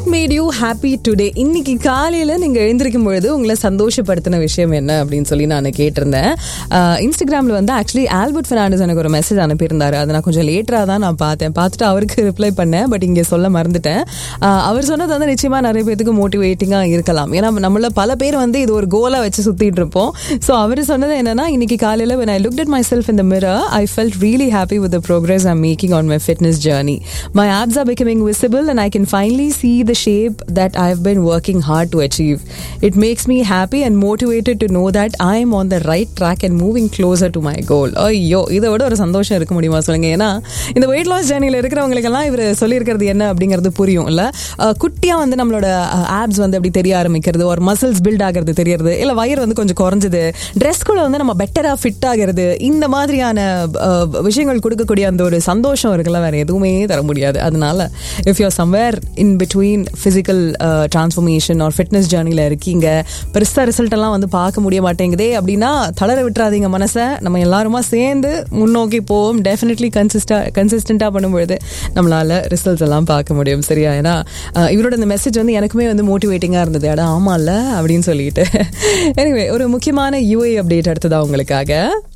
made you happy today இன்னைக்கு காலையில நீங்க எழுந்திருக்கும் பொழுது உங்களை சந்தோஷப்படுத்தின விஷயம் என்ன அப்படின்னு சொல்லி நான் கேட்டிருந்தேன் அஹ், இன்ஸ்டாகிராம்ல வந்து ஆக்சுவலி ஆல்பர்ட் பெர்னாண்டஸ் எனக்கு ஒரு மெசேஜ் அனுப்பியிருந்தாரு அதை நான் கொஞ்சம் லேட்டரா தான் நான் பார்த்தேன் பார்த்துட்டு அவருக்கு ரிப்ளை பண்ணேன் பட் இங்க சொல்ல மறந்துட்டேன் அஹ், அவர் சொன்னது வந்து நிச்சயமா நிறைய பேருக்கு மோட்டிவேட்டிங்கா இருக்கலாம் ஏன்னா நம்மள பல பேர் வந்து இது ஒரு கோலா வச்சு சுத்திட்டு இருப்போம் ஸோ அவர் சொன்னது என்னன்னா இன்னைக்கு காலையில when I looked at myself in the mirror I felt really happy with the progress I'm making on my fitness journey my abs are becoming visible and I can finally see the shape that I've been working hard to achieve it makes me happy and motivated to know that I'm on the right track and moving closer to my goal ஐயோ இதை விட ஒரு சந்தோஷம் இருக்க முடியுமா சொல்லுங்க ஏன்னா இந்த வெயிட் லாஸ் ஜேர்னியில் இருக்கிறவங்களுக்கெல்லாம் இவர் சொல்லியிருக்கிறது என்ன அப்படிங்கிறது புரியும் இல்ல அஹ், குட்டியா வந்து நம்மளோட ஆப்ஸ் வந்து அப்படி தெரிய ஆரம்பிக்கிறது ஒரு மசில்ஸ் பில்ட் ஆகிறது தெரியறது இல்ல வயிறு வந்து கொஞ்சம் குறைஞ்சது ட்ரெஸ்குள்ள வந்து நம்ம பெட்டரா ஃபிட் ஆகிறது இந்த மாதிரியான அஹ், விஷயங்கள் கொடுக்கக்கூடிய அந்த ஒரு சந்தோஷம் இருக்குல்ல வேற எதுவுமே தர முடியாது அதனால if you're somewhere in between physical transformation or fitness ஜேர்னியில் இருக்கீங்க பெருசாக ரிசல்ட் எல்லாம் வந்து பார்க்க முடிய மாட்டேங்குதே அப்படின்னா தளர விட்டுறாதீங்க மனசை நம்ம எல்லாருமா சேர்ந்து முன்னோக்கி போவோம் டெஃபினெட்லி கன்சிஸ்டா கன்சிஸ்டண்ட்டாக பண்ணும்பொழுது நம்மளால ரிசல்ட்ஸ் எல்லாம் பார்க்க முடியும் சரியா ஏன்னா அஹ், இவரோட இந்த மெசேஜ் வந்து எனக்குமே வந்து மோட்டிவேட்டிங்காக இருந்தது அடா ஆமாம்ல அப்படின்னு சொல்லிட்டு எனிவே ஒரு முக்கியமான யூஏ அப்டேட் அடுத்ததா உங்களுக்காக